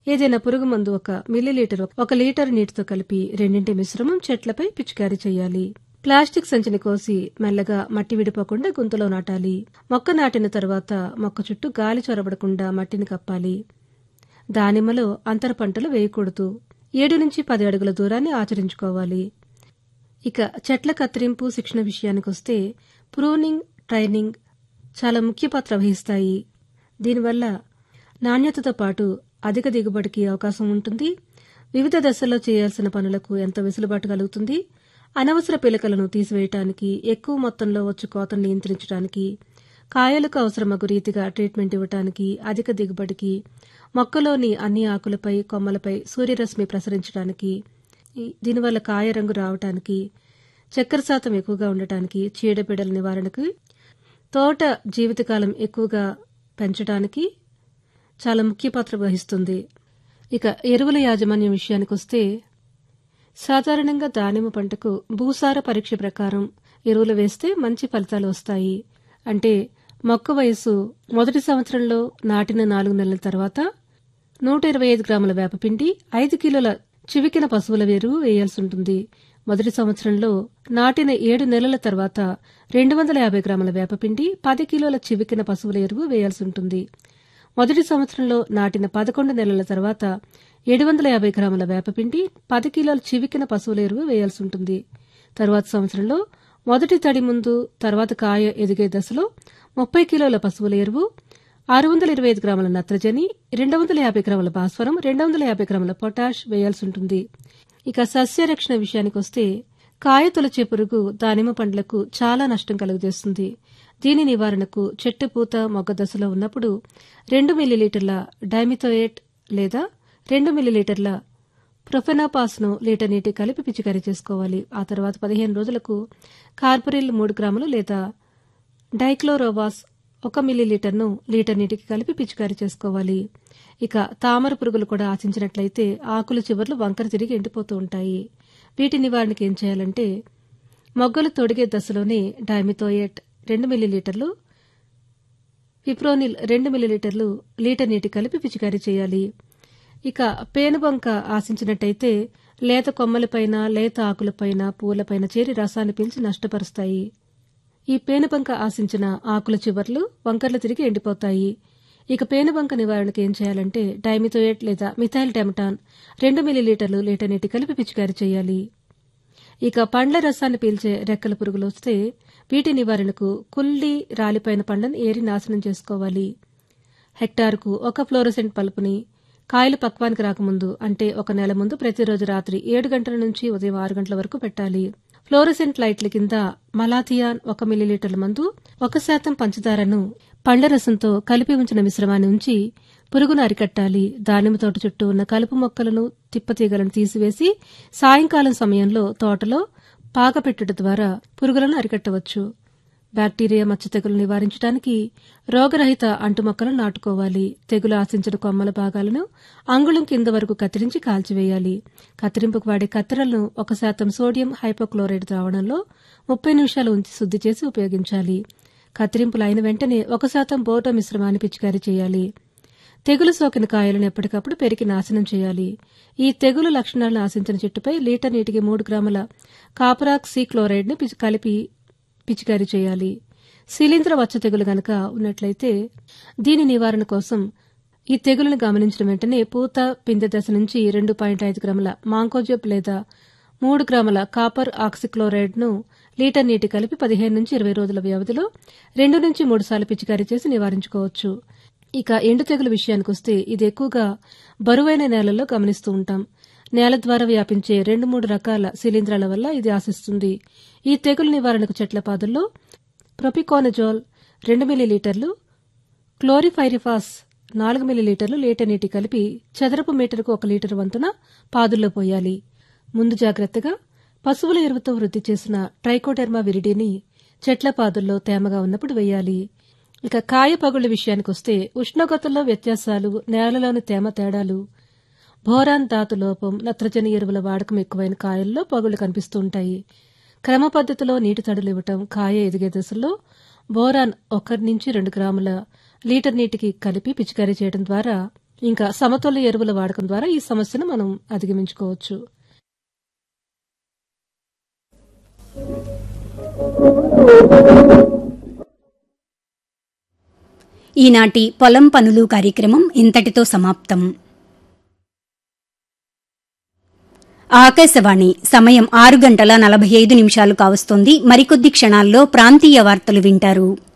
ఏదైనా పురుగు మందు ఒక మిల్లీలీటర్ ఒక లీటర్ నీటితో కలిపి రెండింటి మిశ్రమం చెట్లపై పిచికారీ చేయాలి ప్లాస్టిక్ సంచిని కోసి మెల్లగా మట్టి విడిపోకుండా గుంతలో నాటాలి మొక్క నాటిన తర్వాత మొక్క చుట్టూ గాలి చొరబడకుండా మట్టిని కప్పాలి దానిమ్మలో అంతర పంటలు వేయకూడదు ఏడు నుంచి పది అడుగుల దూరాన్ని ఆచరించుకోవాలి ఇక చెట్ల కత్తిరింపు శిక్షణ విషయానికొస్తే ప్రూనింగ్ ట్రైనింగ్ చాలా ముఖ్య పాత్ర వహిస్తాయి దీనివల్ల నాణ్యతతో పాటు అధిక దిగుబడికి అవకాశం ఉంటుంది వివిధ దశల్లో చేయాల్సిన పనులకు ఎంత వెసులుబాటు కలుగుతుంది అనవసర పిలకలను తీసివేయటానికి ఎక్కువ మొత్తంలో వచ్చి కోతను నియంత్రించడానికి కాయలకు అవసరమగు రీతిగా ట్రీట్మెంట్ ఇవ్వటానికి అధిక దిగుబడికి మొక్కలోని అన్ని ఆకులపై కొమ్మలపై సూర్యరశ్మి ప్రసరించడానికి దీనివల్ల కాయ రంగు రావటానికి చక్కెర శాతం ఎక్కువగా ఉండటానికి చీడపీడల నివారణకు తోట జీవితకాలం ఎక్కువగా పెంచడానికి చాలా ముఖ్య పాత్ర వహిస్తుంది ఇక ఎరువుల యాజమాన్యం విషయానికొస్తే సాధారణంగా దానిమ్మ పంటకు భూసార పరీక్ష ప్రకారం ఎరువులు వేస్తే మంచి ఫలితాలు వస్తాయి అంటే మొక్క వయసు మొదటి సంవత్సరంలో నాటిన నాలుగు నెలల తర్వాత నూట ఇరవై ఐదు గ్రాముల వేపపిండి ఐదు కిలోల చివికిన పశువుల ఎరువు వేయాల్సి ఉంటుంది మొదటి సంవత్సరంలో నాటిన ఏడు నెలల తర్వాత రెండు వందల యాభై గ్రాముల వేపపిండి పది కిలోల చివికిన పశువుల ఎరువు వేయాల్సి ఉంటుంది మొదటి సంవత్సరంలో నాటిన పదకొండు నెలల తర్వాత ఏడు వందల యాభై గ్రాముల వేపపిండి పది కిలోల చివికిన పశువుల ఎరువు వేయాల్సి ఉంటుంది తరువాత సంవత్సరంలో మొదటి తడి ముందు తర్వాత కాయ ఎదిగే దశలో ముప్పై కిలోల పశువుల ఎరువు ఆరు వందల ఇరవై ఐదు గ్రాముల నత్రజని రెండు వందల యాభై గ్రాముల భాస్వరం రెండు వందల యాభై గ్రాముల పొటాష్ వేయాల్సి ఉంటుంది ఇక సస్యరక్షణ విషయానికొస్తే కాయ తొలచే పురుగు దానిమ్మ పండ్లకు చాలా నష్టం కలుగజేస్తుంది దీని నివారణకు చెట్టు పూత మొగ్గ దశలో ఉన్నప్పుడు రెండు మిల్లీలీటర్ల డైమిథోయేట్ లేదా రెండు మిల్లీలీటర్ల ప్రొఫెనాపాస్ను లీటర్ నీటి కలిపి పిచికారీ చేసుకోవాలి ఆ తర్వాత పదిహేను రోజులకు కార్పొరిల్ మూడు గ్రాములు లేదా డైక్లోరోవాస్ ఒక మిల్లీలీటర్ను లీటర్ నీటికి కలిపి పిచికారీ చేసుకోవాలి ఇక తామర పురుగులు కూడా ఆశించినట్లయితే ఆకుల చివర్లు వంకర తిరిగి ఎండిపోతూ ఉంటాయి వీటి నివారణకి ఏం చేయాలంటే మొగ్గలు తొడిగే దశలోనే డైమిథోయేట్ రెండు మిల్లీలీటర్లు ఫిప్రోనిల్ రెండు మిల్లీలీటర్లు లీటర్ నీటి కలిపి పిచికారీ చేయాలి ఇక పేనుబంక ఆశించినట్టయితే లేత కొమ్మలపైన లేత ఆకులపైన పూలపైన చేరి రసాన్ని పీల్చి నష్టపరుస్తాయి ఈ పేనుబంక ఆశించిన ఆకుల చివర్లు వంకర్లు తిరిగి ఎండిపోతాయి ఇక పేనుబంక నివారణకు ఏం చేయాలంటే డైమిథోయేట్ లేదా మిథైల్ టెమటాన్ రెండు మిల్లీలీటర్లు లీటర్ నీటి కలిపి పిచికారీ చేయాలి ఇక పండ్ల రసాన్ని పీల్చే రెక్కల పురుగులు వస్తే వీటి నివారణకు కుల్లి రాలిపోయిన పండ్లను ఏరి నాశనం చేసుకోవాలి హెక్టారుకు ఒక ఫ్లోరసెంట్ పలుపుని కాయలు పక్వానికి రాకముందు అంటే ఒక నెల ముందు ప్రతిరోజు రాత్రి ఏడు గంటల నుంచి ఉదయం ఆరు గంటల వరకు పెట్టాలి ఫ్లోరసెంట్ లైట్ల కింద మలాథియాన్ ఒక మిల్లీలీటర్ల మందు ఒక శాతం పంచదారను పండ్ల రసంతో కలిపి ఉంచిన మిశ్రమాన్ని ఉంచి పురుగును అరికట్టాలి దానిమ్మ తోట చుట్టూ ఉన్న కలుపు మొక్కలను తిప్పతీగలను తీసివేసి సాయంకాలం సమయంలో తోటలో పాకపెట్టుట ద్వారా పురుగులను అరికట్టవచ్చు బ్యాక్టీరియా మచ్చ తెగులు నివారించడానికి రోగరహిత అంటు మొక్కలను నాటుకోవాలి తెగులు ఆశించిన కొమ్మల భాగాలను అంగుళం కింద వరకు కత్తిరించి కాల్చివేయాలి కత్తిరింపుకు వాడే కత్తెరలను ఒక శాతం సోడియం హైపోక్లోరైడ్ ద్రావణంలో ముప్పై నిమిషాలు ఉంచి శుద్ది చేసి ఉపయోగించాలి కత్తిరింపులు అయిన వెంటనే ఒక శాతం బోటో మిశ్రమాన్ని పిచికారీ చేయాలి తెగులు సోకిన కాయలను ఎప్పటికప్పుడు పెరికి నాశనం చేయాలి ఈ తెగులు లక్షణాలను ఆశించిన చెట్టుపై లీటర్ నీటికి మూడు గ్రాముల కాపరాక్సీ క్లోరైడ్ను కలిపి పిచికారీ చేయాలి శిలీంద్ర వచ్చ తెగులు గనక ఉన్నట్లయితే దీని నివారణ కోసం ఈ తెగులను గమనించిన వెంటనే పూత పిందె దశ నుంచి రెండు పాయింట్ ఐదు గ్రాముల మాంకోజెబ్ లేదా మూడు గ్రాముల కాపర్ ఆక్సిక్లోరైడ్ను లీటర్ నీటి కలిపి పదిహేను నుంచి ఇరవై రోజుల వ్యవధిలో రెండు నుంచి మూడు సార్లు పిచికారీ చేసి నివారించుకోవచ్చు ఇక ఎండు తెగులు విషయానికొస్తే ఇది ఎక్కువగా బరువైన నేలల్లో గమనిస్తూ ఉంటాం నేల ద్వారా వ్యాపించే రెండు మూడు రకాల శిలీంధ్రాల వల్ల ఇది ఆశిస్తుంది ఈ తెగులు నివారణకు చెట్ల పాదుల్లో ప్రొపికోనజోల్ రెండు మిల్లీలీటర్లు క్లోరిఫైరిఫాస్ నాలుగు మిల్లీలీటర్లు లీటర్ నీటి కలిపి చదరపు మీటర్కు ఒక లీటర్ వంతున పాదుల్లో పోయాలి ముందు జాగ్రత్తగా పశువుల ఎరువుతో వృద్ధి చేసిన ట్రైకోడెర్మా విరిడిని చెట్ల పాదుల్లో తేమగా ఉన్నప్పుడు వేయాలి ఇక కాయ పగుళ్ల విషయానికొస్తే ఉష్ణోగ్రతల్లో వ్యత్యాసాలు నేలలోని తేమ తేడాలు బోరాన్ ధాతు లోపం నత్రజని ఎరువుల వాడకం ఎక్కువైన కాయల్లో పగుళ్లు కనిపిస్తూ ఉంటాయి క్రమ పద్ధతిలో నీటి తడులు ఇవ్వటం కాయ ఎదిగే దశలో బోరాన్ ఒకటి నుంచి రెండు గ్రాముల లీటర్ నీటికి కలిపి పిచికారీ చేయడం ద్వారా ఇంకా సమతుల్య ఎరువుల వాడకం ద్వారా ఈ సమస్యను మనం అధిగమించుకోవచ్చు ఈనాటి పొలం పనులు కార్యక్రమం ఇంతటితో సమాప్తం ఆకాశవాణి సమయం ఆరు గంటల నలభై ఐదు నిమిషాలు కావస్తోంది మరికొద్ది క్షణాల్లో ప్రాంతీయ వార్తలు వింటారు